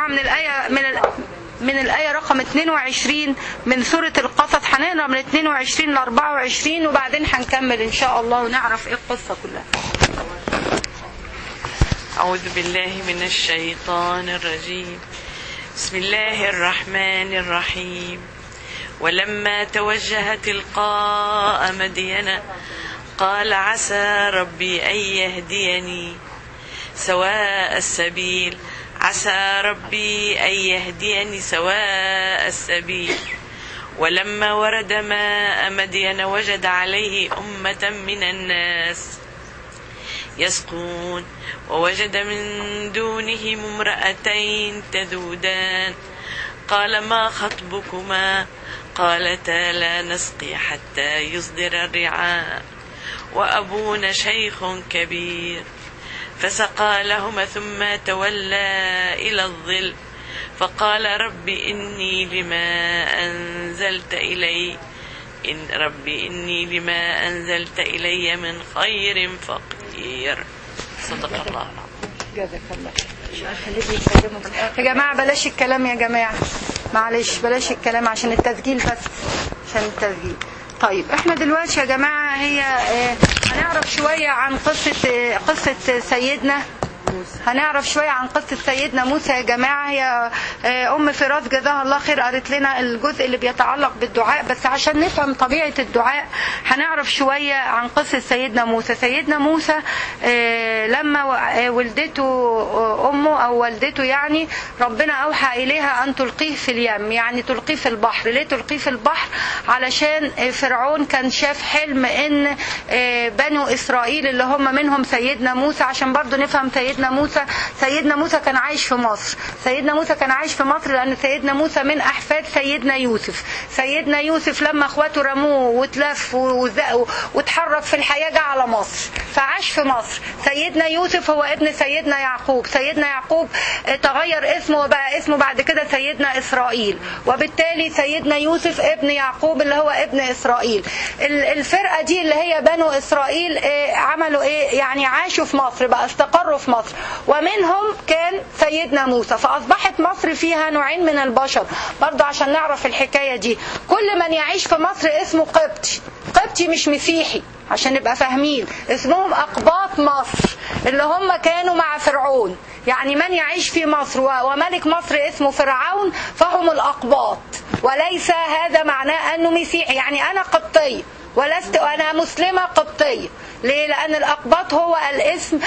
من الآية من ال... من الآية رقم 22 من سورة القصص هنقرا من 22 ل 24 وبعدين هنكمل إن شاء الله ونعرف إيه القصة كلها. أعوذ بالله من الشيطان الرجيم بسم الله الرحمن الرحيم ولما توجه تلقاء مدين قال عسى ربي أن يهديني سواء السبيل عسى ربي أن يهديني سواء السبيل ولما ورد ماء مدين وجد عليه أمة من الناس يسقون ووجد من دونهم امرأتين تذودان قال ما خطبكما قالتا لا نسقي حتى يصدر الرعاء وأبونا شيخ كبير فسقى لهما ثم تولى إلى الظل فقال رب إني لما أنزلت إلي إن ربي إني لما أنزلت إلي من خير فقير صدق الله العظيم جزاك الله يا جماعة بلاش الكلام يا جماعة معلش بلاش الكلام عشان التسجيل بس عشان التسجيل طيب احنا دلوقتي يا جماعة هي اه هنعرف شوية عن قصة اه قصة سيدنا هنعرف شوية عن قصة سيدنا موسى يا جماعة هي اه أم فراس جزاها الله خير قالت لنا الجزء اللي بيتعلق بالدعاء بس عشان نفهم طبيعة الدعاء هنعرف شوية عن قصة سيدنا موسى سيدنا موسى لما ولدته أمه أو والدته يعني ربنا أوحى إليها أن تلقيه في اليم يعني تلقيه في البحر ليه تلقيه في البحر علشان فرعون كان شاف حلم إن بنو إسرائيل اللي هم منهم سيدنا موسى عشان برضو نفهم سيدنا موسى سيدنا موسى كان عايش في مصر سيدنا موسى كان عايش في مصر لأن سيدنا موسى من أحفاد سيدنا يوسف سيدنا يوسف لما اخواته رموه واتلف واتحرك في الحياة جه على مصر فعاش في مصر سيدنا يوسف هو ابن سيدنا يعقوب سيدنا يعقوب تغير اسمه وبقى اسمه بعد كده سيدنا إسرائيل وبالتالي سيدنا يوسف ابن يعقوب اللي هو ابن إسرائيل الفرقة دي اللي هي بنو إسرائيل عملوا ايه يعني عاشوا في مصر بقى استقروا في مصر ومنهم كان سيدنا موسى فأصبحت مصر فيها نوعين من البشر برضو عشان نعرف الحكاية دي كل من يعيش في مصر اسمه قبطي قبطي مش مسيحي عشان نبقى فاهمين اسمهم أقباط مصر اللي هم كانوا مع فرعون يعني من يعيش في مصر وملك مصر اسمه فرعون فهم الأقباط وليس هذا معناه أنه مسيحي يعني أنا قبطية ولست أنا مسلمة قبطية ليه؟ لأن الأقباط هو الاسم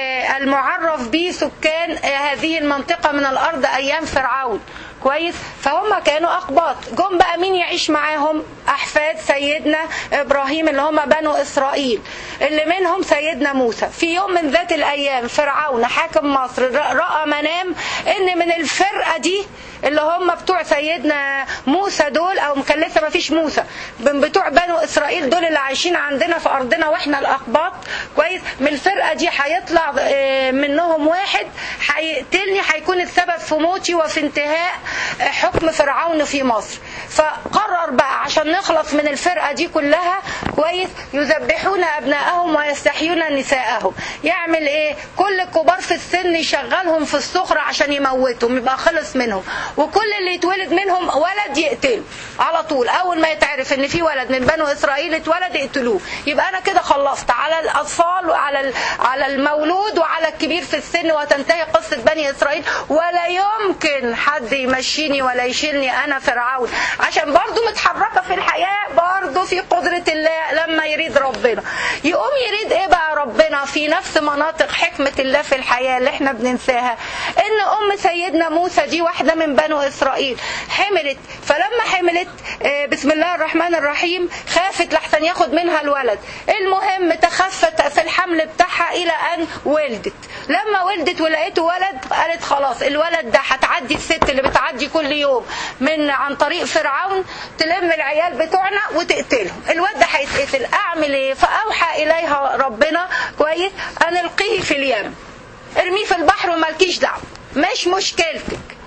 المعرف به سكان هذه المنطقة من الأرض أيام فرعون كويس فهم كانوا أقباط جم بقى مين يعيش معاهم أحفاد سيدنا إبراهيم اللي هم بنو إسرائيل اللي منهم سيدنا موسى في يوم من ذات الأيام فرعون حاكم مصر رأى منام إن من الفرقة دي اللي هم بتوع سيدنا موسى دول او كان لسه ما فيش موسى بتوع بنو اسرائيل دول اللي عايشين عندنا في ارضنا واحنا الاقباط كويس من الفرقه دي هيطلع منهم واحد هيقتلني هيكون السبب في موتي وفي انتهاء حكم فرعون في مصر فقرر بقى عشان نخلص من الفرقه دي كلها كويس يذبحون ابنائهم ويستحيون نساءهم يعمل ايه كل الكبار في السن يشغلهم في الصخره عشان يموتهم يبقى خلص منهم وكل اللي يتولد منهم ولد يقتله على طول اول ما يتعرف ان في ولد من بنو اسرائيل اتولد يقتلوه يبقى انا كده خلصت على الاطفال وعلى على المولود وعلى الكبير في السن وتنتهي قصه بني اسرائيل ولا يمكن حد يمشيني ولا يشيلني انا فرعون عشان برضو متحركه في الحياه برضو في قدره الله لما يريد ربنا يقوم يريد ايه بقى ربنا في نفس مناطق حكمه الله في الحياه اللي احنا بننساها ان ام سيدنا موسى دي واحده من بنو إسرائيل حملت فلما حملت بسم الله الرحمن الرحيم خافت لحسن ياخد منها الولد المهم تخفت في الحمل بتاعها إلى أن ولدت لما ولدت ولقيته ولد قالت خلاص الولد ده هتعدي الست اللي بتعدي كل يوم من عن طريق فرعون تلم العيال بتوعنا وتقتلهم الولد ده هيتقتل اعمل ايه فاوحى اليها ربنا كويس ان القيه في اليم ارميه في البحر ومالكيش دعوه مش مشكلتك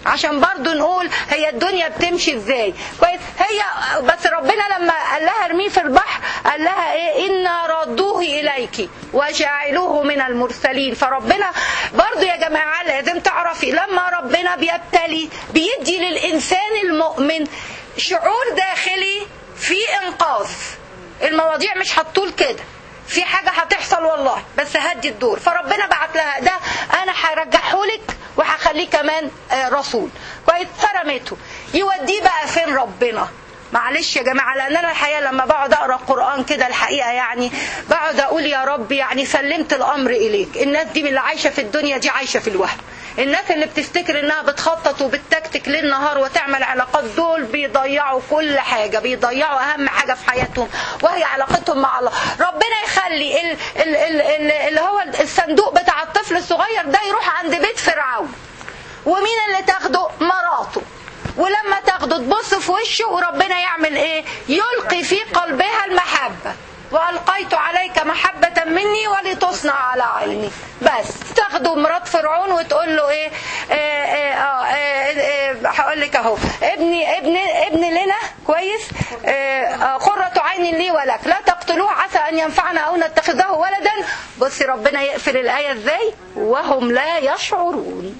عشان برضو نقول هي الدنيا بتمشي ازاي كويس هي بس ربنا لما قال لها ارميه في البحر قال لها ايه انا ردوه اليك وجعلوه من المرسلين فربنا برضو يا جماعه لازم تعرفي لما ربنا بيبتلي بيدي للانسان المؤمن شعور داخلي في انقاذ المواضيع مش هتطول كده في حاجة هتحصل والله بس هدي الدور فربنا بعت لها ده انا هرجعه لك وهخليه كمان آه، رسول كويس فرمته يوديه بقى فين ربنا معلش يا جماعة لأن أنا الحقيقة لما بقعد أقرأ القرآن كده الحقيقة يعني بقعد أقول يا رب يعني سلمت الأمر إليك الناس دي من اللي عايشة في الدنيا دي عايشة في الوهم الناس اللي بتفتكر انها بتخطط وبتكتك ليل نهار وتعمل علاقات دول بيضيعوا كل حاجة بيضيعوا اهم حاجة في حياتهم وهي علاقتهم مع الله ربنا يخلي ال ال ال ال اللي هو الصندوق بتاع الطفل الصغير ده يروح عند بيت فرعون ومين اللي تاخده مراته ولما تاخده تبص في وشه وربنا يعمل ايه يلقي في قلبها المحبة وألقيت عليك محبة مني ولتصنع على عيني بس تاخده مرات فرعون وتقول له ايه آه، آه، آه، آه، هقول لك اهو ابني ابن ابن لنا كويس آه، آه، قرة عين لي ولك لا تقتلوه عسى ان ينفعنا او نتخذه ولدا بصي ربنا يقفل الآية ازاي وهم لا يشعرون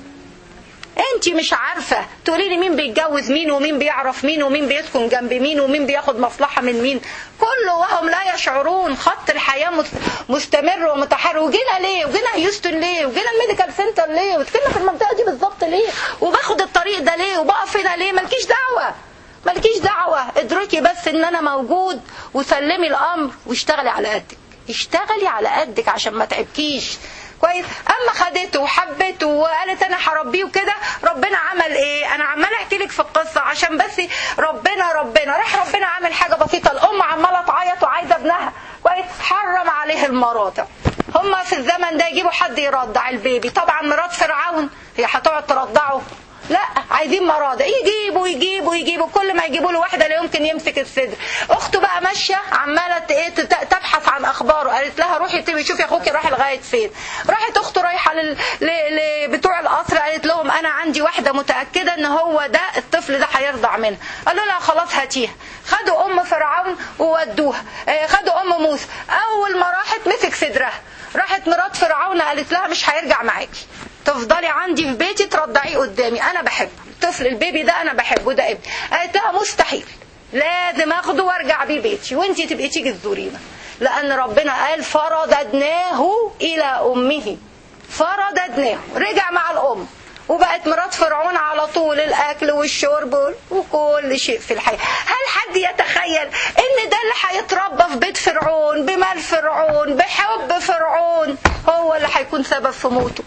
انت مش عارفة تقولي لي مين بيتجوز مين ومين بيعرف مين ومين بيسكن جنب مين ومين بياخد مصلحة من مين كله وهم لا يشعرون خط الحياة مس- مستمر ومتحرك وجينا ليه وجينا هيوستن ليه وجينا الميديكال سنتر ليه وسكننا في المنطقة دي بالظبط ليه وباخد الطريق ده ليه وبقف هنا ليه مالكيش دعوة مالكيش دعوة ادركي بس ان انا موجود وسلمي الامر واشتغلي على قدك اشتغلي على قدك عشان ما تعبكيش كويس اما خدته وحبته وقالت انا هربيه وكده ربنا عمل ايه انا عماله احكي لك في القصه عشان بس ربنا ربنا راح ربنا عامل حاجه بسيطه الام عماله تعيط وعايزه ابنها كويس حرم عليه المراضع هما في الزمن ده يجيبوا حد يرضع البيبي طبعا مرات فرعون هي هتقعد ترضعه لا عايزين مراضع يجيبوا يجيبوا يجيبوا كل ما يجيبوا له واحده لا يمكن يمسك الصدر اخته بقى ماشيه عماله ت- ايه تت- تبحث عن اخباره قالت لها روحي تبي شوفي اخوكي راح لغايه فين راحت اخته رايحه لل... ل... ل... بتوع القصر قالت لهم انا عندي واحده متاكده ان هو ده الطفل ده هيرضع منها قالوا لها خلاص هاتيها خدوا ام فرعون وودوها آه، خدوا ام موسى اول ما راحت مسك صدرها راحت مرات فرعون قالت لها مش هيرجع معاكي تفضلي عندي في بيتي ترضعيه قدامي انا بحبه الطفل البيبي ده انا بحبه ده ابني قالت لها مستحيل لازم اخده وارجع بيه بيتي وانتي تبقي تيجي تزورينا لان ربنا قال فرددناه الى امه فرددناه رجع مع الام وبقت مرات فرعون على طول الاكل والشرب وكل شيء في الحياه هل حد يتخيل ان ده اللي هيتربى في بيت فرعون بمال فرعون بحب فرعون هو اللي هيكون سبب في موته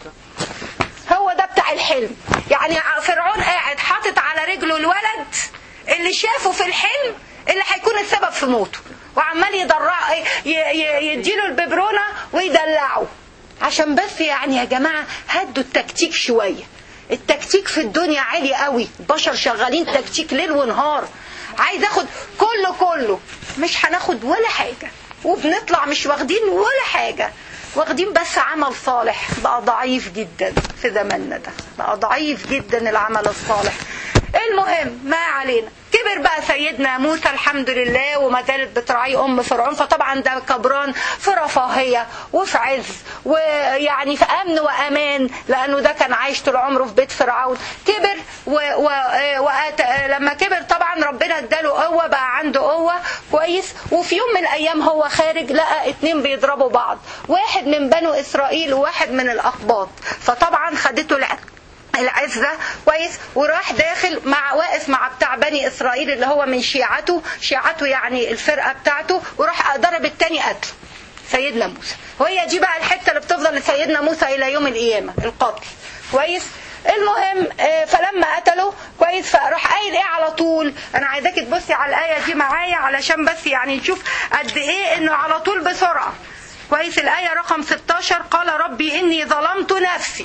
هو ده بتاع الحلم يعني فرعون قاعد حاطط على رجله الولد اللي شافه في الحلم اللي هيكون السبب في موته وعمال يدرع ي- ي- يديله الببرونه ويدلعه عشان بس يعني يا جماعه هدوا التكتيك شويه التكتيك في الدنيا عالي قوي البشر شغالين تكتيك ليل ونهار عايز اخد كله كله مش هناخد ولا حاجه وبنطلع مش واخدين ولا حاجه واخدين بس عمل صالح بقى ضعيف جدا في زماننا ده بقى ضعيف جدا العمل الصالح المهم ما علينا كبر بقى سيدنا موسى الحمد لله وما زالت بتراعيه ام فرعون فطبعا ده كبران في رفاهيه وفي عز ويعني في امن وامان لانه ده كان عايش طول عمره في بيت فرعون كبر و و وآت لما كبر طبعا ربنا اداله قوه بقى عنده قوه كويس وفي يوم من الايام هو خارج لقى اتنين بيضربوا بعض واحد من بنو اسرائيل وواحد من الاقباط فطبعا خدته الع- العزة كويس وراح داخل مع واقف مع بتاع بني اسرائيل اللي هو من شيعته شيعته يعني الفرقة بتاعته وراح ضرب التاني قتله سيدنا موسى وهي دي بقى الحتة اللي بتفضل لسيدنا موسى الى يوم القيامة القتل كويس المهم آه، فلما قتله كويس فراح قايل ايه على طول انا عايزاكي تبصي على الايه دي معايا علشان بس يعني نشوف قد ايه انه على طول بسرعه كويس الايه رقم 16 قال ربي اني ظلمت نفسي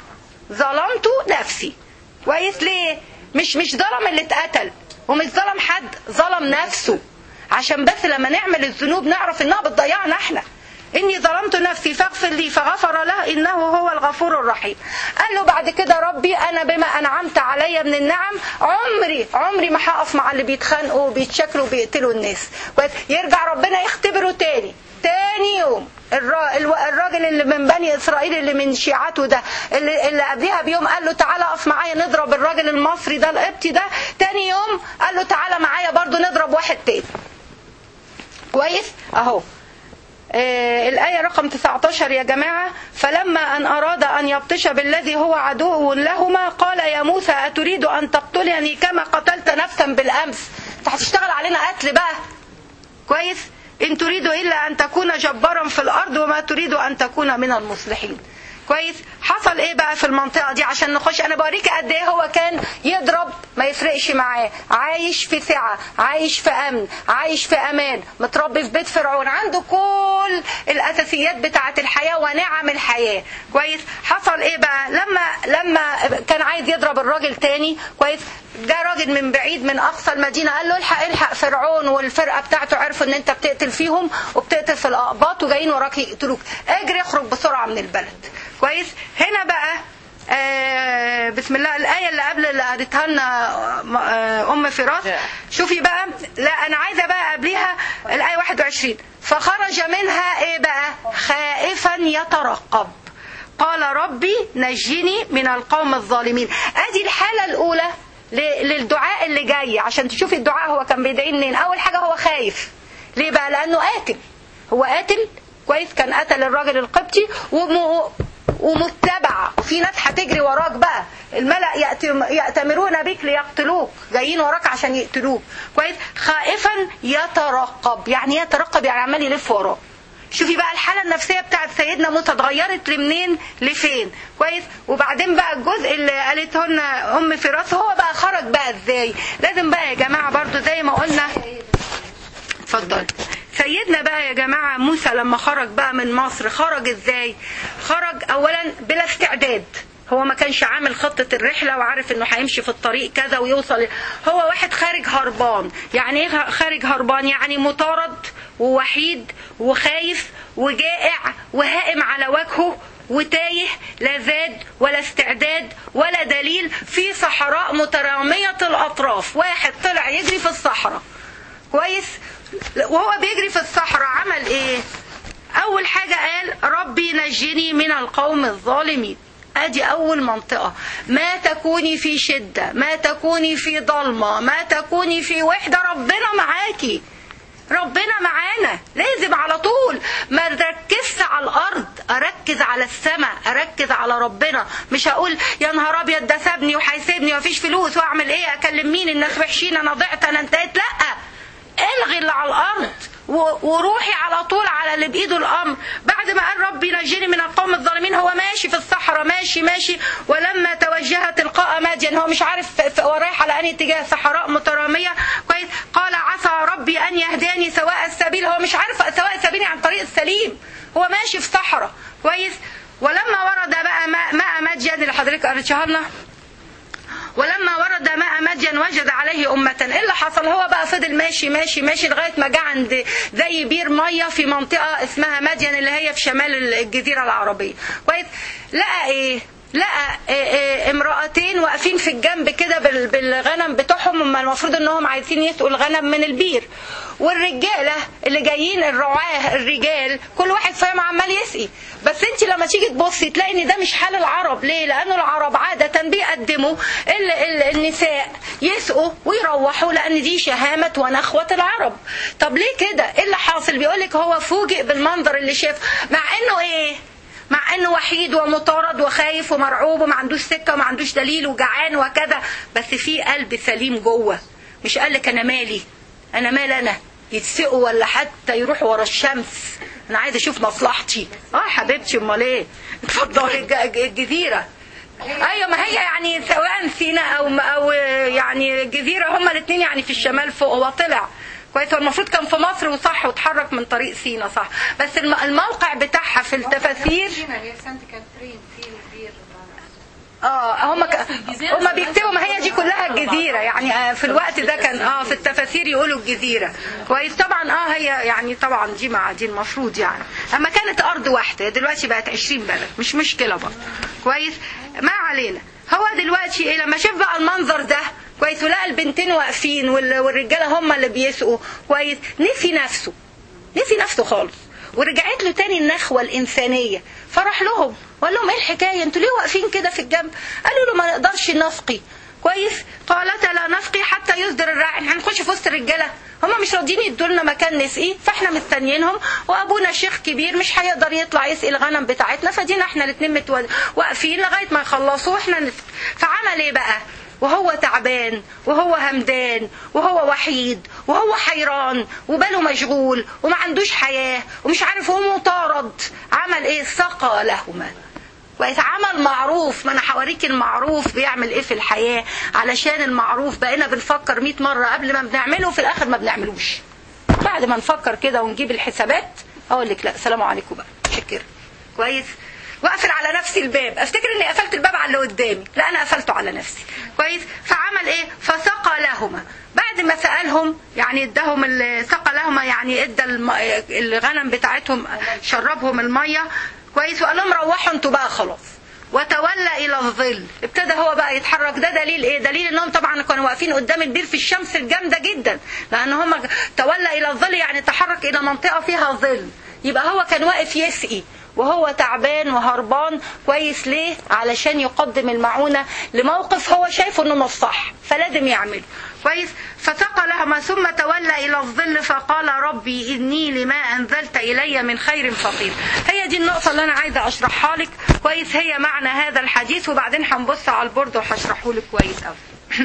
ظلمت نفسي كويس ليه مش مش ظلم اللي اتقتل ومش ظلم حد ظلم نفسه عشان بس لما نعمل الذنوب نعرف انها بتضيعنا احنا اني ظلمت نفسي فاغفر لي فغفر له انه هو الغفور الرحيم قال له بعد كده ربي انا بما انعمت علي من النعم عمري عمري ما هقف مع اللي بيتخانقوا وبيتشكلوا وبيقتلوا الناس كويس يرجع ربنا يختبره تاني تاني يوم الرا- الو- الراجل اللي من بني اسرائيل اللي من شيعته ده اللي, اللي قبلها بيوم قال له تعالى اقف معايا نضرب الراجل المصري ده القبطي ده تاني يوم قال له تعالى معايا برضو نضرب واحد تاني كويس اهو آه، الآية رقم 19 يا جماعة فلما أن أراد أن يبطش بالذي هو عدو لهما قال يا موسى أتريد أن تقتلني كما قتلت نفسا بالأمس أنت هتشتغل علينا قتل بقى كويس إن تريد إلا أن تكون جبارا في الأرض وما تريد أن تكون من المصلحين كويس حصل ايه بقى في المنطقه دي عشان نخش انا بوريك قد ايه هو كان يضرب ما يفرقش معاه عايش في سعه عايش في امن عايش في امان متربي في بيت فرعون عنده كل الاساسيات بتاعه الحياه ونعم الحياه كويس حصل ايه بقى لما لما كان عايز يضرب الراجل تاني كويس جه راجل من بعيد من اقصى المدينه قال له الحق الحق فرعون والفرقه بتاعته عرفوا ان انت بتقتل فيهم وبتقتل في الاقباط وجايين وراك يقتلوك اجري اخرج بسرعه من البلد كويس هنا بقى آه بسم الله الآية اللي قبل اللي قالتها لنا آه أم فراس شوفي بقى لا أنا عايزة بقى قبليها الآية 21 فخرج منها إيه بقى خائفا يترقب قال ربي نجني من القوم الظالمين ادي الحالة الأولى ل- للدعاء اللي جاي عشان تشوفي الدعاء هو كان بيدعي منين أول حاجة هو خايف ليه بقى لأنه قاتل هو قاتل كويس كان قتل الراجل القبطي وم... ومتبع وفي ناس هتجري وراك بقى الملأ يأتم- يأتمرون بك ليقتلوك جايين وراك عشان يقتلوك كويس خائفا يترقب يعني إيه يترقب يعني عمال يلف وراه شوفي بقى الحالة النفسية بتاعت سيدنا موسى اتغيرت لمنين لفين كويس وبعدين بقى الجزء اللي قالته لنا ام فراس هو بقى خرج بقى ازاي لازم بقى يا جماعة برضو زي ما قلنا اتفضل سيدنا بقى يا جماعة موسى لما خرج بقى من مصر خرج ازاي خرج اولا بلا استعداد هو ما كانش عامل خطة الرحلة وعارف انه هيمشي في الطريق كذا ويوصل هو واحد خارج هربان يعني ايه خارج هربان يعني مطارد ووحيد وخايف وجائع وهائم على وجهه وتايه لا زاد ولا استعداد ولا دليل في صحراء مترامية الأطراف واحد طلع يجري في الصحراء كويس وهو بيجري في الصحراء عمل ايه اول حاجة قال ربي نجني من القوم الظالمين ادي اول منطقة ما تكوني في شدة ما تكوني في ضلمة ما تكوني في وحدة ربنا معاكي ربنا معانا لازم على طول ما نركزش على الارض اركز على السماء اركز على ربنا مش هقول يا نهار ابيض ده سابني وهيسيبني ومفيش فلوس واعمل ايه اكلم مين الناس وحشين انا ضعت انا انتهيت لا الغي اللي على الارض و- وروحي على طول على اللي بايده الامر بعد ما قال ربي نجني من القوم الظالمين هو ماشي في الصحراء ماشي ماشي ولما توجه تلقاء مادين هو مش عارف ف- ف- هو رايح على انهي اتجاه صحراء متراميه كويس قال عسى ربي ان يهداني سواء السبيل هو مش عارف سواء السبيل عن طريق السليم هو ماشي في صحراء كويس ولما ورد بقى ماء, ماء مدين اللي حضرتك قريتها لنا ولما ورد ماء مدين وجد عليه أمة إيه اللي حصل هو بقى فضل ماشي ماشي ماشي لغاية ما جه عند زي بير مية في منطقة اسمها مدين اللي هي في شمال الجزيرة العربية كويس لقى إيه لقى إيه إيه امرأتين واقفين في الجنب كده بال- بالغنم بتوعهم هم المفروض انهم عايزين يسقوا الغنم من البير والرجاله اللي جايين الرعاه الرجال كل واحد فيهم عمال يسقي بس انت لما تيجي تبصي تلاقي ان ده مش حال العرب ليه لانه العرب عاده بيقدموا ال ال النساء يسقوا ويروحوا لان دي شهامه ونخوه العرب طب ليه كده ايه اللي حاصل بيقولك هو فوجئ بالمنظر اللي شافه مع انه ايه مع انه وحيد ومطارد وخايف ومرعوب وما عندوش سكه وما عندوش دليل وجعان وكذا بس في قلب سليم جوه مش قال لك انا مالي انا مال انا يتسقوا ولا حتى يروحوا ورا الشمس انا عايز اشوف مصلحتي اه حبيبتي امال ايه اتفضلي الج- الجزيره ايوه ما هي يعني سواء سيناء او او يعني الجزيره هما الاثنين يعني في الشمال فوق هو طلع كويس هو المفروض كان في مصر وصح واتحرك من طريق سينا صح بس الم- الموقع بتاعها في التفاسير هي سانت كاترين في البير اه هم ك... هم بيكتبوا ما هي دي كلها الجزيره الجزيرة يعني آه، في الوقت ده كان اه في التفاسير يقولوا الجزيرة كويس طبعا اه هي يعني طبعا دي مع دي المفروض يعني اما كانت ارض واحدة دلوقتي بقت 20 بلد مش مشكلة بقى كويس ما علينا هو دلوقتي ايه لما شاف بقى المنظر ده كويس ولقى البنتين واقفين وال- والرجاله هم اللي بيسقوا كويس نسي نفسه نسي نفسه خالص ورجعت له تاني النخوة الإنسانية فراح لهم وقال لهم ايه الحكاية انتوا ليه واقفين كده في الجنب قالوا له ما نقدرش نسقي كويس قالتا لا نسقي حتى يصدر الراعي احنا هنخش في وسط الرجاله هم مش راضيين يدوا لنا مكان نسقي فاحنا مستنيينهم وابونا شيخ كبير مش هيقدر يطلع يسقي الغنم بتاعتنا فدينا احنا الاثنين متو... واقفين لغايه ما يخلصوا واحنا نسقي فعمل ايه بقى وهو تعبان وهو همدان وهو وحيد وهو حيران وباله مشغول وما عندوش حياة ومش عارف هو مطارد عمل ايه سقى لهما ويتعمل معروف ما انا هوريك المعروف بيعمل ايه في الحياة علشان المعروف بقينا بنفكر 100 مرة قبل ما بنعمله وفي الاخر ما بنعملوش بعد ما نفكر كده ونجيب الحسابات اقول لك لا سلام عليكم بقى شكر كويس واقفل على نفسي الباب افتكر اني قفلت الباب على اللي قدامي لا انا قفلته على نفسي كويس فعمل ايه فسقى لهما بعد ما سالهم يعني اداهم ال- سقى لهما يعني ادى الم- الغنم بتاعتهم شربهم الميه كويس وقال لهم روحوا انتوا بقى خلاص وتولى الى الظل ابتدى هو بقى يتحرك ده دليل ايه دليل انهم طبعا كانوا واقفين قدام البير في الشمس الجامده جدا لان هم تولى الى الظل يعني تحرك الى منطقه فيها ظل يبقى هو كان واقف يسقي وهو تعبان وهربان كويس ليه علشان يقدم المعونة لموقف هو شايفه انه مش صح فلازم يعمله كويس فسقى لهما ثم تولى الى الظل فقال ربي اني لما انزلت الي من خير فقير هي دي النقطة اللي انا عايزة اشرحها لك كويس هي معنى هذا الحديث وبعدين هنبص على البرد وهشرحه لك كويس قوي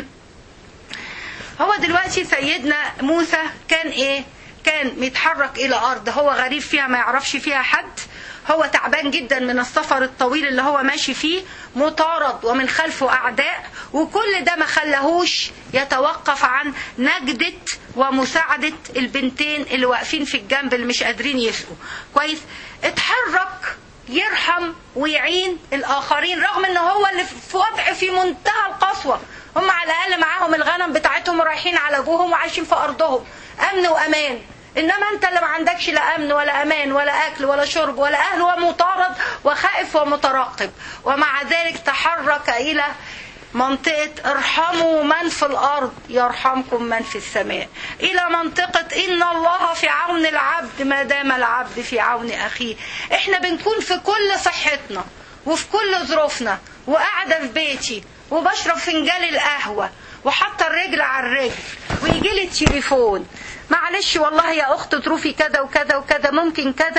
هو دلوقتي سيدنا موسى كان ايه كان متحرك الى ارض هو غريب فيها ما يعرفش فيها حد هو تعبان جدا من السفر الطويل اللي هو ماشي فيه مطارد ومن خلفه اعداء وكل ده ما خلاهوش يتوقف عن نجدة ومساعدة البنتين اللي واقفين في الجنب اللي مش قادرين يسقوا كويس اتحرك يرحم ويعين الاخرين رغم ان هو اللي في وضع في منتهى القسوه هم على الاقل معاهم الغنم بتاعتهم ورايحين على ابوهم وعايشين في ارضهم امن وامان انما انت اللي ما عندكش لا امن ولا امان ولا اكل ولا شرب ولا اهل ومطارد وخائف ومترقب ومع ذلك تحرك الى منطقة ارحموا من في الأرض يرحمكم من في السماء إلى منطقة إن الله في عون العبد ما دام العبد في عون أخيه إحنا بنكون في كل صحتنا وفي كل ظروفنا وقاعدة في بيتي وبشرب فنجان القهوة وحاطة الرجل على الرجل ويجي لي التليفون معلش والله يا أخت ظروفي كذا وكذا وكذا ممكن كذا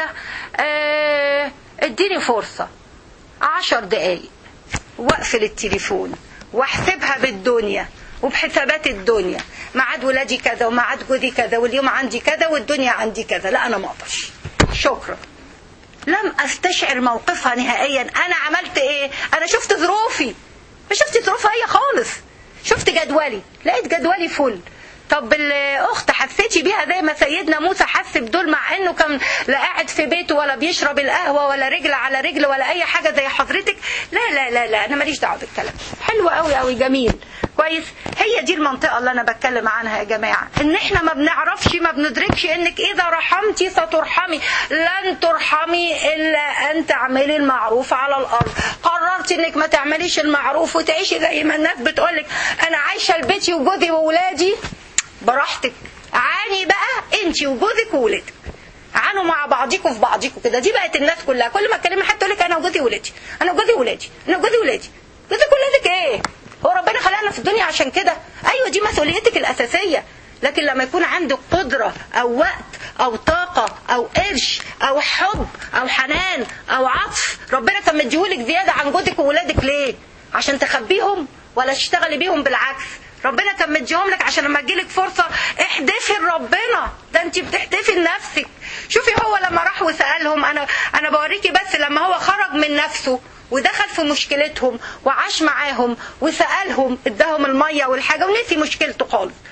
آه اديني فرصة عشر دقايق واقفل التليفون واحسبها بالدنيا وبحسابات الدنيا ميعاد ولادي كذا وميعاد جوزي كذا واليوم عندي كذا والدنيا عندي كذا لا انا ما اقدرش شكرا لم استشعر موقفها نهائيا انا عملت ايه انا شفت ظروفي ما شفت ظروفها هي خالص شفت جدولي لقيت جدولي فل طب الاخت حسيتي بيها زي ما سيدنا موسى حس بدول مع انه كان لا قاعد في بيته ولا بيشرب القهوه ولا رجل على رجل ولا اي حاجه زي حضرتك لا لا لا لا انا ماليش دعوه بالكلام حلو قوي قوي جميل كويس هي دي المنطقه اللي انا بتكلم عنها يا جماعه ان احنا ما بنعرفش ما بندركش انك اذا رحمتي سترحمي لن ترحمي الا ان تعملي المعروف على الارض قررت انك ما تعمليش المعروف وتعيشي زي ما الناس بتقولك انا عايشه لبيتي وجوزي واولادي براحتك عاني بقى انت وجوزك وولادك عانوا مع بعضيكم في بعضيكم كده دي بقت الناس كلها كل ما اتكلم حد يقول لك انا وجوزي وولادي انا وجوزي وولادي انا وجوزي وولادي جوزك وولادك ايه هو ربنا خلقنا في الدنيا عشان كده ايوه دي مسؤوليتك الاساسيه لكن لما يكون عندك قدرة أو وقت أو طاقة أو قرش أو حب أو حنان أو عطف ربنا كان مديهولك زيادة عن جوزك وولادك ليه؟ عشان تخبيهم ولا تشتغلي بيهم بالعكس ربنا كان مديهم لك عشان لما تجيلك فرصة احدفي لربنا ده انت بتحدفي لنفسك شوفي هو لما راح وسألهم انا انا بوريكي بس لما هو خرج من نفسه ودخل في مشكلتهم وعاش معاهم وسألهم اداهم المية والحاجة ونسي مشكلته خالص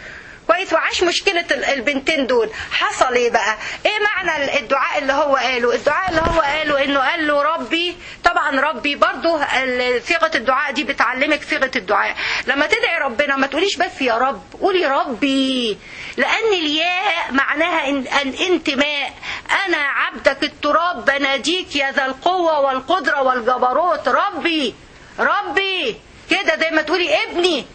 كويس وعاش مشكلة ال- البنتين دول حصل ايه بقى ايه معنى ال- الدعاء اللي هو قاله الدعاء اللي هو قاله انه قال له ربي طبعا ربي برضو ال- صيغة الدعاء دي بتعلمك صيغة الدعاء لما تدعي ربنا ما تقوليش بس يا رب قولي ربي لان الياء معناها ان ان انتماء انا عبدك التراب بناديك يا ذا القوة والقدرة والجبروت ربي ربي كده زي ما تقولي ابني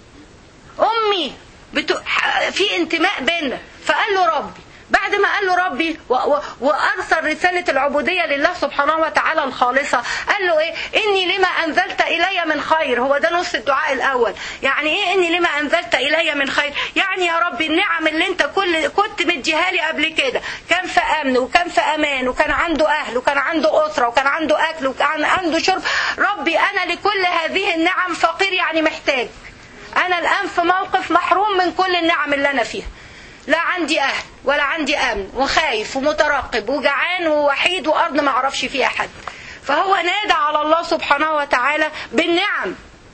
امي بتو... ح- في انتماء بيننا فقال له ربي بعد ما قال له ربي و... و... وارسل رساله العبوديه لله سبحانه وتعالى الخالصه قال له ايه اني لما انزلت الي من خير هو ده نص الدعاء الاول يعني ايه اني لما انزلت الي من خير يعني يا ربي النعم اللي انت كل كنت مديها لي قبل كده كان في امن وكان في امان وكان عنده اهل وكان عنده اسره وكان عنده اكل وكان عنده شرب ربي انا لكل هذه النعم فقير يعني محتاج انا الان في موقف محروم من كل النعم اللي انا فيها لا عندي اهل ولا عندي امن وخايف ومترقب وجعان ووحيد وارض ما اعرفش فيها حد فهو نادى على الله سبحانه وتعالى بالنعم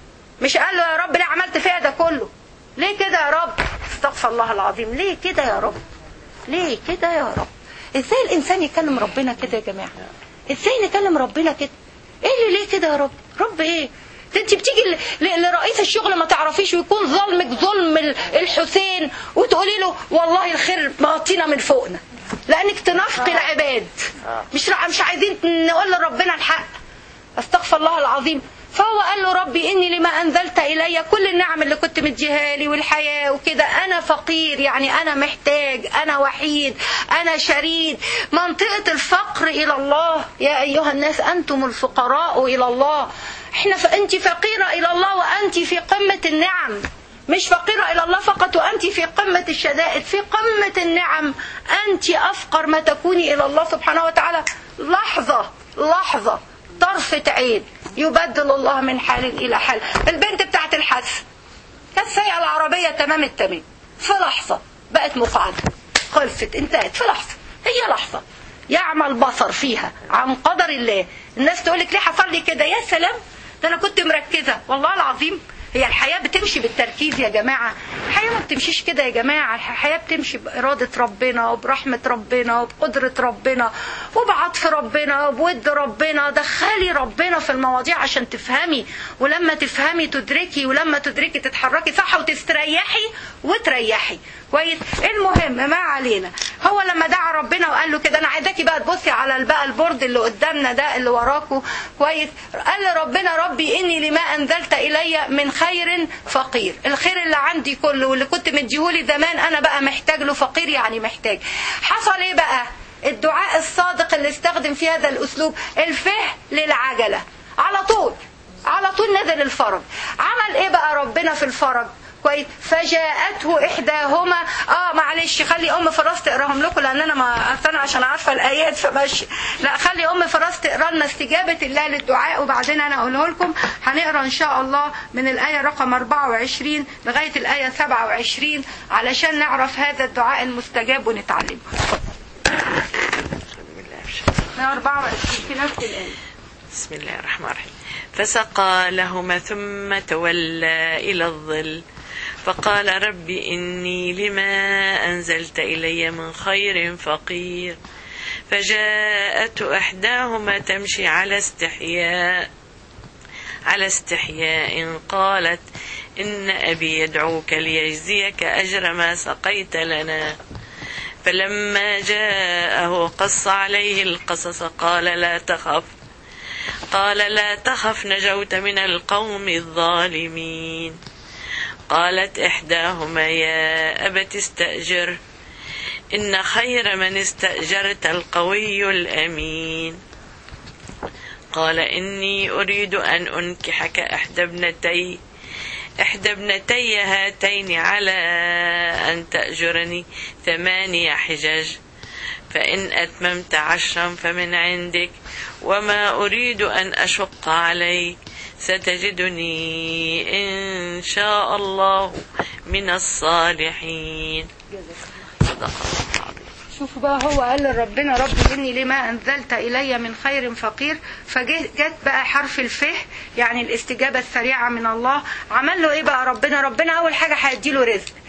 مش قال له يا رب ليه عملت فيها ده كله ليه كده يا رب استغفر الله العظيم ليه كده يا رب ليه كده يا رب ازاي الانسان يكلم ربنا كده يا جماعه ازاي نكلم ربنا كده ايه اللي ليه كده يا رب رب ايه ده انت بتيجي ل- ل- لرئيس الشغل ما تعرفيش ويكون ظلمك ظلم ال- الحسين وتقولي له والله الخير مغطينا من فوقنا لانك تنافقي العباد مش مش عايزين نقول لربنا الحق استغفر الله العظيم فهو قال له ربي اني لما انزلت الي كل النعم اللي كنت مديها لي والحياه وكده انا فقير يعني انا محتاج انا وحيد انا شريد منطقه الفقر الى الله يا ايها الناس انتم الفقراء الى الله احنا فانت فقيره الى الله وانت في قمه النعم مش فقيرة إلى الله فقط وأنت في قمة الشدائد في قمة النعم أنت أفقر ما تكوني إلى الله سبحانه وتعالى لحظة لحظة طرفة عين يبدل الله من حال إلى حال البنت بتاعت الحادثة كانت سايقة العربية تمام التمام في لحظة بقت مقعدة خلصت انتهت في لحظة هي لحظة يعمى البصر فيها عن قدر الله الناس تقولك ليه حصل لي كده يا سلام ده انا كنت مركزة والله العظيم هي الحياة بتمشي بالتركيز يا جماعة الحياة ما بتمشيش كده يا جماعة الحياة بتمشي بإرادة ربنا وبرحمة ربنا وبقدرة ربنا وبعطف ربنا وبود ربنا دخلي ربنا في المواضيع عشان تفهمي ولما تفهمي تدركي ولما تدركي تتحركي صح وتستريحي وتريحي كويس المهم ما علينا هو لما دعا ربنا وقال له كده انا عايزاكي بقى تبصي على بقى البورد اللي قدامنا ده اللي وراكوا كويس قال لربنا ربي اني لما انزلت الي من خير فقير الخير اللي عندي كله واللي كنت مديهولي زمان انا بقى محتاج له فقير يعني محتاج حصل ايه بقى الدعاء الصادق اللي استخدم في هذا الاسلوب الفه للعجله على طول على طول نزل الفرج عمل ايه بقى ربنا في الفرج كويس فجاءته احداهما اه معلش خلي ام فراس تقراهم لكم لان انا ما أصل انا عشان عارفه الايات فماشي لا خلي ام فراس تقرا لنا استجابه الله للدعاء وبعدين انا اقوله لكم هنقرا ان شاء الله من الايه رقم 24 لغايه الايه 27 علشان نعرف هذا الدعاء المستجاب ونتعلمه من 24 في نفس الايه بسم الله الرحمن الرحيم فسقى لهما ثم تولى إلى الظل فقال رب إني لما أنزلت إلي من خير فقير فجاءت إحداهما تمشي على استحياء على استحياء قالت إن أبي يدعوك ليجزيك أجر ما سقيت لنا فلما جاءه قص عليه القصص قال لا تخف قال لا تخف نجوت من القوم الظالمين قالت إحداهما يا أبت استأجر إن خير من استأجرت القوي الأمين قال إني أريد أن أنكحك إحدى ابنتي إحدى ابنتي هاتين على أن تأجرني ثمانية حجج فإن أتممت عشرا فمن عندك وما أريد أن أشق عليك ستجدني إن شاء الله من الصالحين صدق الله العظيم شوفوا بقى هو قال لربنا رب إني لما أنزلت إلي من خير فقير فجت بقى حرف الفه يعني الاستجابة السريعة من الله عمل له إيه بقى ربنا ربنا أول حاجة هيديله رزق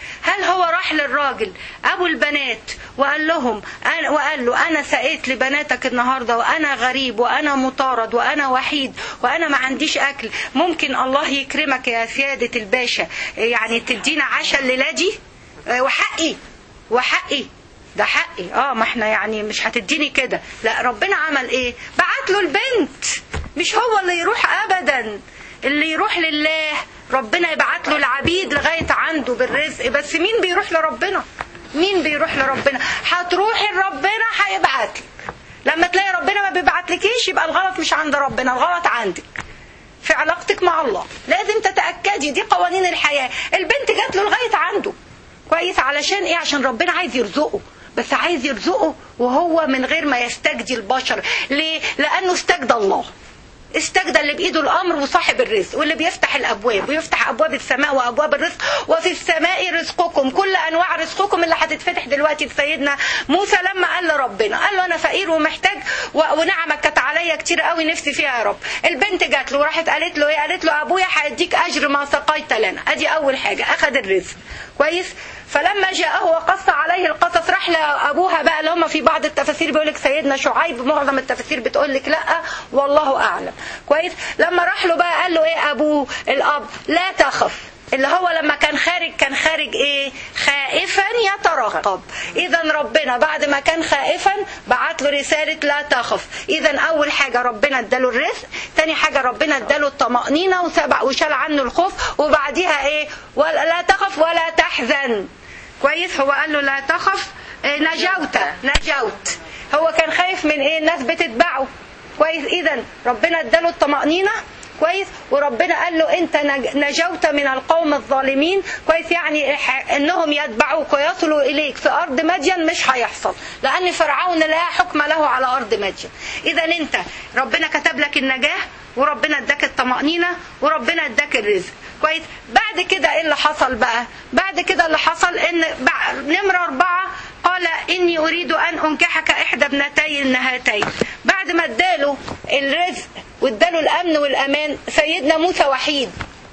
هل هو راح للراجل ابو البنات وقال لهم أنا وقال له انا سقيت لبناتك النهارده وانا غريب وانا مطارد وانا وحيد وانا ما عنديش اكل ممكن الله يكرمك يا سياده الباشا يعني تدينا عشاء الليله دي آه، وحقي وحقي ده حقي اه ما احنا يعني مش هتديني كده لا ربنا عمل ايه بعت له البنت مش هو اللي يروح ابدا اللي يروح لله ربنا يبعت له العبيد لغايه عنده بالرزق بس مين بيروح لربنا مين بيروح لربنا هتروحي لربنا هيبعت لك لما تلاقي ربنا ما بيبعتلكيش يبقى الغلط مش عند ربنا الغلط عندك في علاقتك مع الله لازم تتأكدي دي قوانين الحياة البنت جات له لغاية عنده كويس علشان ايه عشان ربنا عايز يرزقه بس عايز يرزقه وهو من غير ما يستجدي البشر ليه لانه استجدى الله استجدى اللي بايده الامر وصاحب الرزق واللي بيفتح الابواب ويفتح ابواب السماء وابواب الرزق وفي السماء رزقكم كل انواع رزقكم اللي هتتفتح دلوقتي لسيدنا موسى لما قال لربنا قال له انا فقير ومحتاج و- ونعمك كانت عليا كتير قوي نفسي فيها يا رب البنت جات له وراحت قالت له ايه قالت له ابويا هيديك اجر ما سقيت لنا ادي اول حاجه اخذ الرزق كويس فلما جاءه وقص عليه القصص راح لابوها بقى اللي هم في بعض التفاسير بيقول لك سيدنا شعيب معظم التفاسير بتقول لك لا والله اعلم كويس لما راح له بقى قال له ايه ابوه الاب لا تخف اللي هو لما كان خارج كان خارج ايه خائفا يترقب اذا ربنا بعد ما كان خائفا بعت له رساله لا تخف اذا اول حاجه ربنا اداله الرزق تاني حاجه ربنا اداله الطمانينه وسبع وشال عنه الخوف وبعديها ايه ولا لا تخف ولا تحزن كويس هو قال له لا تخف إيه، نجوت نجوت هو كان خايف من ايه الناس بتتبعه كويس اذا ربنا اداله الطمانينه كويس وربنا قال له انت نج- نجوت من القوم الظالمين كويس يعني ح- انهم يتبعوك ويصلوا اليك في ارض مدين مش هيحصل لان فرعون لا حكم له على ارض مدين اذا انت ربنا كتب لك النجاه وربنا اداك الطمانينه وربنا اداك الرزق كويس بعد كده ايه اللي حصل بقى بعد كده اللي حصل ان بع- نمره اربعه قال اني اريد ان انكحك احدى ابنتي النهاتين بعد ما اداله الرزق واداله الامن والامان سيدنا موسى وحيد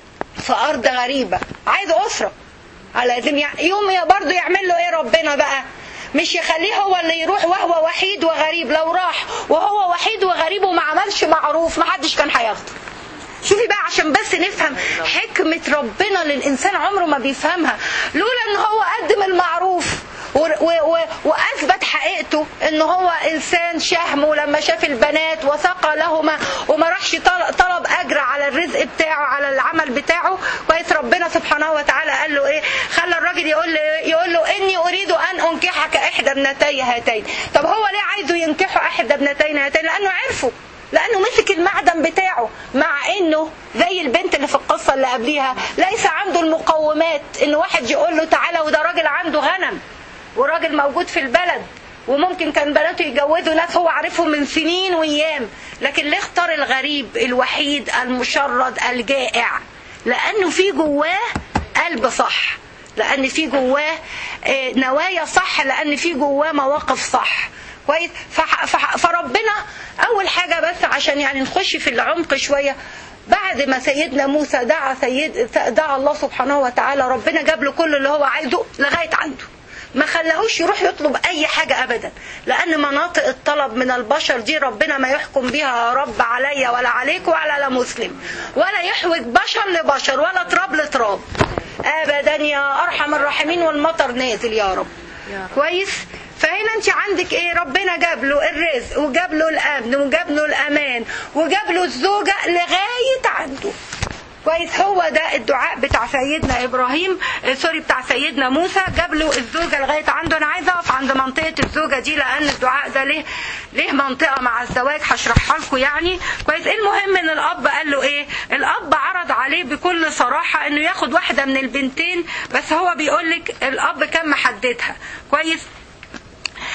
في ارض غريبه عايز اسره لازم يع- يوم يا برضه يعمل له ايه ربنا بقى مش يخليه هو اللي يروح وهو وحيد وغريب لو راح وهو وحيد وغريب وما عملش معروف ما حدش كان هياخده شوفي بقى عشان بس نفهم حكمة ربنا للإنسان عمره ما بيفهمها لولا إن هو قدم المعروف و- و- و- وأثبت حقيقته إن هو إنسان شهم ولما شاف البنات وسقى لهما وما راحش طل- طلب أجر على الرزق بتاعه على العمل بتاعه كويس ربنا سبحانه وتعالى قال له إيه خلى الراجل يقول له يقول له إني أريد أن أنكحك إحدى ابنتي هاتين طب هو ليه عايزه ينكحه إحدى ابنتين هاتين لأنه عرفه لانه مسك المعدن بتاعه مع انه زي البنت اللي في القصه اللي قبليها ليس عنده المقومات ان واحد يقول له تعالى وده راجل عنده غنم وراجل موجود في البلد وممكن كان بناته يجوزوا ناس هو عارفهم من سنين وايام لكن ليه اختار الغريب الوحيد المشرد الجائع لانه في جواه قلب صح لان في جواه آه، نوايا صح لان في جواه مواقف صح كويس فح- فح- فربنا اول حاجه بس عشان يعني نخش في العمق شويه بعد ما سيدنا موسى دعا سيد دعا الله سبحانه وتعالى ربنا جاب له كل اللي هو عايزه لغايه عنده ما خلاهوش يروح يطلب اي حاجه ابدا لان مناطق الطلب من البشر دي ربنا ما يحكم بها يا رب عليا ولا عليك ولا لا مسلم ولا يحوج بشر لبشر ولا تراب لتراب ابدا يا ارحم الراحمين والمطر نازل يا رب كويس فهنا انت عندك ايه ربنا جاب له الرزق وجاب له الامن وجاب له الامان وجاب له الزوجه لغايه عنده كويس هو ده الدعاء بتاع سيدنا ابراهيم آه، سوري بتاع سيدنا موسى جاب له الزوجه لغايه عنده انا عايزه اقف عند منطقه الزوجه دي لان الدعاء ده ليه ليه منطقه مع الزواج هشرحها لكم يعني كويس المهم ان الاب قال له ايه الاب عرض عليه بكل صراحه انه ياخد واحده من البنتين بس هو بيقول لك الاب كان محددها كويس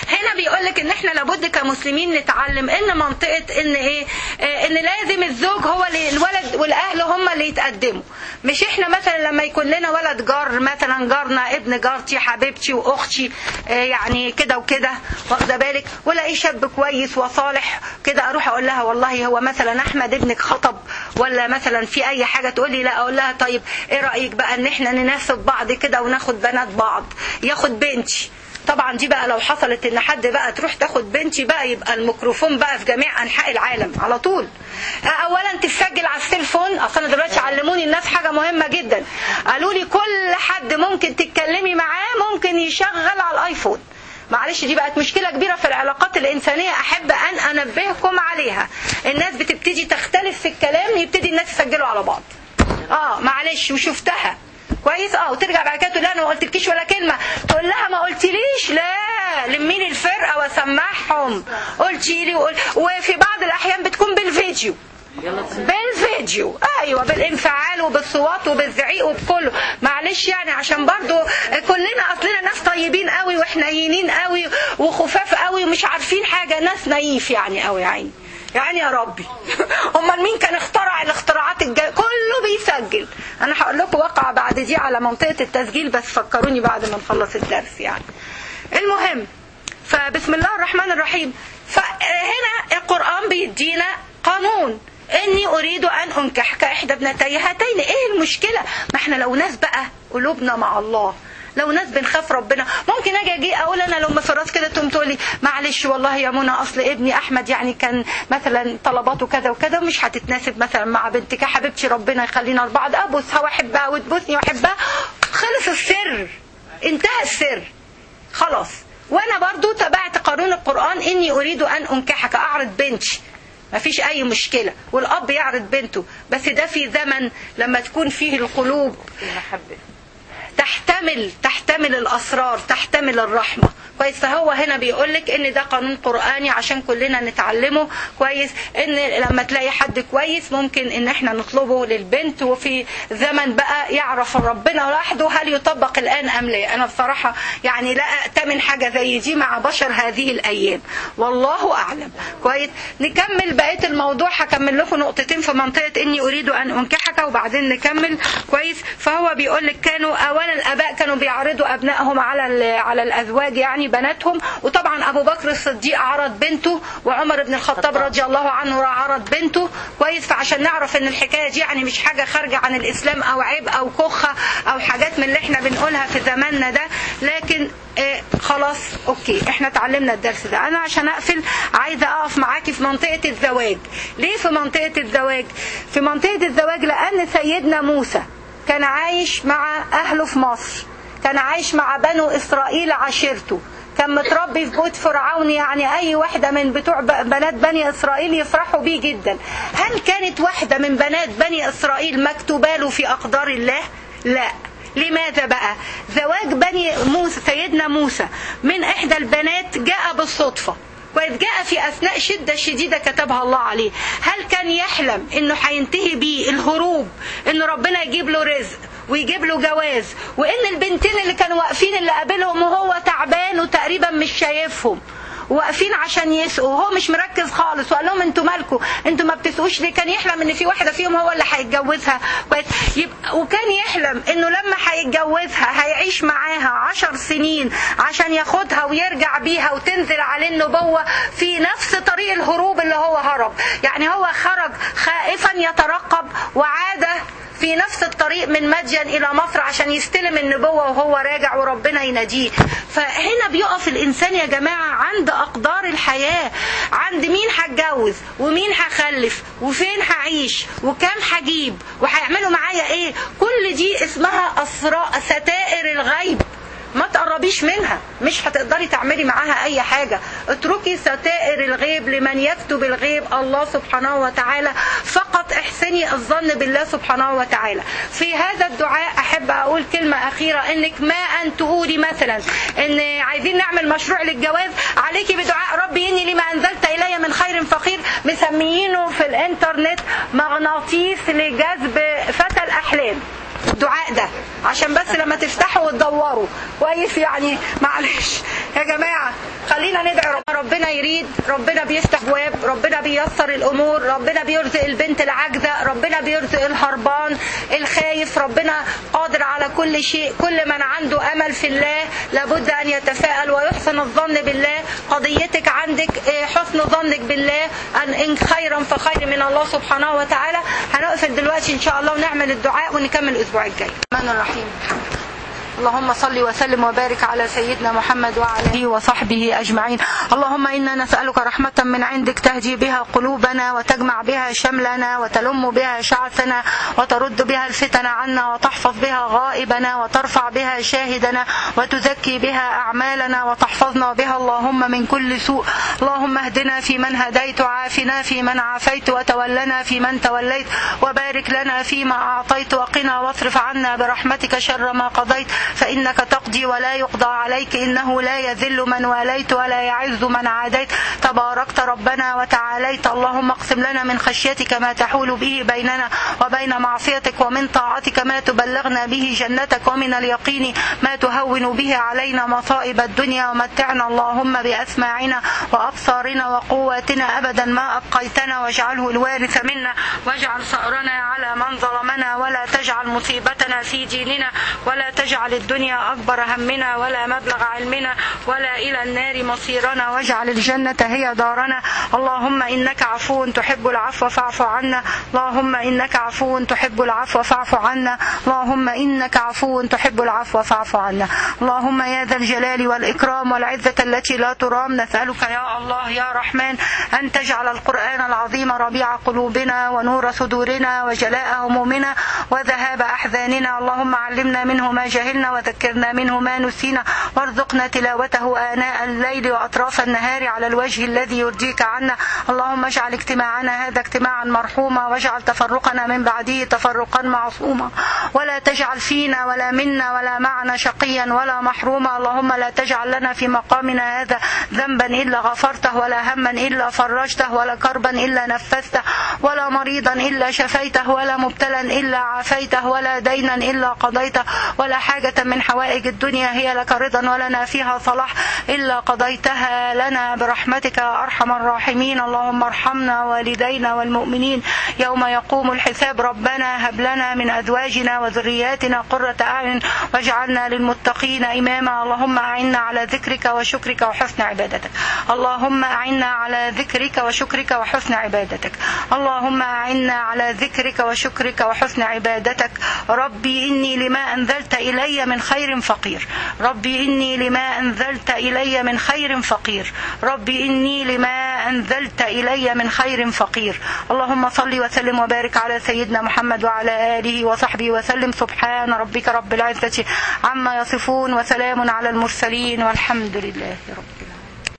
هنا بيقول لك ان احنا لابد كمسلمين نتعلم ان منطقه ان ايه آه، ان لازم الزوج هو اللي الولد والاهل هم اللي يتقدموا مش احنا مثلا لما يكون لنا ولد جار مثلا جارنا ابن جارتي حبيبتي واختي آه، يعني كده وكده واخده بالك ولاقيه شاب كويس وصالح كده اروح اقول لها والله هو مثلا احمد ابنك خطب ولا مثلا في اي حاجه تقول لي لا اقول لها طيب ايه رايك بقى ان احنا نناسب بعض كده وناخد بنات بعض ياخد بنتي طبعا دي بقى لو حصلت ان حد بقى تروح تاخد بنتي بقى يبقى الميكروفون بقى في جميع انحاء العالم على طول اولا تسجل على السيلفون اصلا دلوقتي علموني الناس حاجه مهمه جدا قالوا لي كل حد ممكن تتكلمي معاه ممكن يشغل على الايفون معلش دي بقت مشكله كبيره في العلاقات الانسانيه احب ان انبهكم عليها الناس بتبتدي تختلف في الكلام يبتدي الناس يسجلوا على بعض اه معلش وشفتها كويس اه وترجع بعد كده تقول لها انا ما قلتلكيش ولا كلمه تقول لها ما قلتليش لا لمين الفرقه واسمعهم قلتي لي وقل... وفي بعض الاحيان بتكون بالفيديو بالفيديو ايوه بالانفعال وبالصوات وبالزعيق وبكله معلش يعني عشان برضو كلنا اصلنا ناس طيبين قوي وحنينين قوي وخفاف قوي ومش عارفين حاجه ناس نايف يعني قوي يا عيني يعني يا ربي امال مين كان اخترع الاختراعات الج... كله بيسجل انا هقول لكم واقعه بعد دي على منطقه التسجيل بس فكروني بعد ما نخلص الدرس يعني المهم فبسم الله الرحمن الرحيم فهنا القران بيدينا قانون اني اريد ان انكحك احدى ابنتي هاتين ايه المشكله ما احنا لو ناس بقى قلوبنا مع الله لو ناس بنخاف ربنا ممكن اجي اجي اقول انا لما في الراس كده تقوم تقول لي معلش والله يا منى اصل ابني احمد يعني كان مثلا طلباته كذا وكذا ومش هتتناسب مثلا مع بنتك يا حبيبتي ربنا يخلينا لبعض ابوسها واحبها وتبوسني واحبها خلص السر انتهى السر خلاص وانا برضو تبعت قانون القران اني اريد ان انكحك اعرض بنتي مفيش اي مشكله والاب يعرض بنته بس ده في زمن لما تكون فيه القلوب المحبة تحتمل تحتمل الاسرار تحتمل الرحمه كويس فهو هنا بيقول لك ان ده قانون قراني عشان كلنا نتعلمه كويس ان لما تلاقي حد كويس ممكن ان احنا نطلبه للبنت وفي زمن بقى يعرف ربنا لوحده هل يطبق الان ام لا انا بصراحه يعني لا اتمن حاجه زي دي مع بشر هذه الايام والله اعلم كويس نكمل بقيه الموضوع هكمل لكم نقطتين في منطقه اني اريد ان انكحك وبعدين نكمل كويس فهو بيقول لك كانوا اولا الاباء كانوا بيعرضوا ابنائهم على ال- على الازواج يعني بناتهم وطبعا ابو بكر الصديق عرض بنته وعمر بن الخطاب رضي الله عنه عرض بنته كويس فعشان نعرف ان الحكايه دي يعني مش حاجه خارجه عن الاسلام او عيب او كخه او حاجات من اللي احنا بنقولها في زماننا ده لكن آه خلاص اوكي احنا اتعلمنا الدرس ده انا عشان اقفل عايزه اقف معاكي في منطقه الزواج ليه في منطقه الزواج في منطقه الزواج لان سيدنا موسى كان عايش مع اهله في مصر كان عايش مع بنو اسرائيل عشيرته كان متربي في بيت فرعون يعني اي واحده من بتوع ب- بنات بني اسرائيل يفرحوا بيه جدا هل كانت واحده من بنات بني اسرائيل مكتوبه له في اقدار الله لا لماذا بقى زواج بني موسى سيدنا موسى من احدى البنات جاء بالصدفه وإذ جاء في أثناء شدة شديدة كتبها الله عليه هل كان يحلم إنه هينتهي بيه الهروب إنه ربنا يجيب له رزق ويجيب له جواز وإن البنتين اللي كانوا واقفين اللي قابلهم وهو تعبان وتقريبا مش شايفهم واقفين عشان يسقوا وهو مش مركز خالص وقال لهم انتوا مالكم انتوا ما بتسقوش ليه كان يحلم ان في واحده فيهم هو اللي هيتجوزها كويس يبقى وكان يحلم انه لما هيتجوزها هيعيش معاها عشر سنين عشان ياخدها ويرجع بيها وتنزل عليه النبوه في نفس طريق الهروب اللي هو هرب يعني هو خرج خائفا يترقب وعاد في نفس الطريق من مدين الى مصر عشان يستلم النبوه وهو راجع وربنا يناديه فهنا بيقف الانسان يا جماعه عند اقدار الحياه عند مين هتجوز ومين هخلف وفين هعيش وكام هجيب وهيعملوا معايا ايه كل دي اسمها اسرار ستائر الغيب ما تقربيش منها مش هتقدري تعملي معاها اي حاجة اتركي ستائر الغيب لمن يكتب الغيب الله سبحانه وتعالى فقط احسني الظن بالله سبحانه وتعالى في هذا الدعاء احب اقول كلمة اخيرة انك ما ان تقولي مثلا ان عايزين نعمل مشروع للجواز عليكي بدعاء ربي اني لما انزلت الي من خير فقير مسميينه في الانترنت مغناطيس لجذب فتى الاحلام الدعاء ده عشان بس لما تفتحوا وتدوروا كويس يعني معلش يا جماعه خلينا ندعي رب- ربنا يريد ربنا بيفتح ابواب ربنا بيسر الامور ربنا بيرزق البنت العاجزه ربنا بيرزق الهربان الخايف ربنا قادر على كل شيء كل من عنده امل في الله لابد ان يتفائل ويحسن الظن بالله قضيتك عندك إيه، حسن ظنك بالله ان ان خيرا فخير من الله سبحانه وتعالى هنقفل دلوقتي ان شاء الله ونعمل الدعاء ونكمل الاسبوع الجاي الرحمن الرحيم اللهم صل وسلم وبارك على سيدنا محمد وعلى اله وصحبه اجمعين اللهم انا نسالك رحمه من عندك تهدي بها قلوبنا وتجمع بها شملنا وتلم بها شعثنا وترد بها الفتن عنا وتحفظ بها غائبنا وترفع بها شاهدنا وتزكي بها اعمالنا وتحفظنا بها اللهم من كل سوء اللهم اهدنا في من هديت وعافنا في من عافيت وتولنا في من توليت وبارك لنا فيما اعطيت وقنا واصرف عنا برحمتك شر ما قضيت فإنك تقضي ولا يقضى عليك إنه لا يذل من واليت ولا يعز من عاديت تباركت ربنا وتعاليت اللهم اقسم لنا من خشيتك ما تحول به بيننا وبين معصيتك ومن طاعتك ما تبلغنا به جنتك ومن اليقين ما تهون به علينا مصائب الدنيا ومتعنا اللهم بأسماعنا وأبصارنا وقواتنا أبدا ما أبقيتنا واجعله الوارث منا واجعل ثأرنا على من ظلمنا ولا تجعل مصيبتنا في ديننا ولا تجعل الدنيا أكبر همنا ولا مبلغ علمنا ولا إلى النار مصيرنا واجعل الجنة هي دارنا اللهم إنك عفو تحب العفو فاعف عنا اللهم إنك عفو تحب العفو فاعف عنا اللهم إنك عفو تحب العفو فاعف عنا اللهم يا ذا الجلال والإكرام والعزة التي لا ترام نسألك يا الله يا رحمن أن تجعل القرآن العظيم ربيع قلوبنا ونور صدورنا وجلاء همومنا وذهاب أحزاننا اللهم علمنا منه ما جهلنا وذكرنا منه ما نسينا وارزقنا تلاوته آناء الليل وأطراف النهار على الوجه الذي يرضيك عنا اللهم اجعل اجتماعنا هذا اجتماعا مرحوما واجعل تفرقنا من بعده تفرقا معصوما ولا تجعل فينا ولا منا ولا معنا شقيا ولا محروما اللهم لا تجعل لنا في مقامنا هذا ذنبا إلا غفرته ولا هما إلا فرجته ولا كربا إلا نفذته ولا مريضا إلا شفيته ولا مبتلا إلا عافيته ولا دينا إلا قضيته ولا حاجة من حوائج الدنيا هي لك رضا ولنا فيها صلاح إلا قضيتها لنا برحمتك يا أرحم الراحمين اللهم ارحمنا والدينا والمؤمنين يوم يقوم الحساب ربنا هب لنا من أزواجنا وذرياتنا قرة أعين واجعلنا للمتقين إماما اللهم أعنا على ذكرك وشكرك وحسن عبادتك اللهم أعنا على ذكرك وشكرك وحسن عبادتك اللهم أعنا على ذكرك وشكرك وحسن عبادتك ربي إني لما أنزلت إلي من خير فقير ربي إني لما أنزلت إلي من خير فقير ربي إني لما أنزلت إلي من خير فقير اللهم صل وسلم وبارك على سيدنا محمد وعلى آله وصحبه وسلم سبحان ربك رب العزة عما يصفون وسلام على المرسلين والحمد لله رب العالمين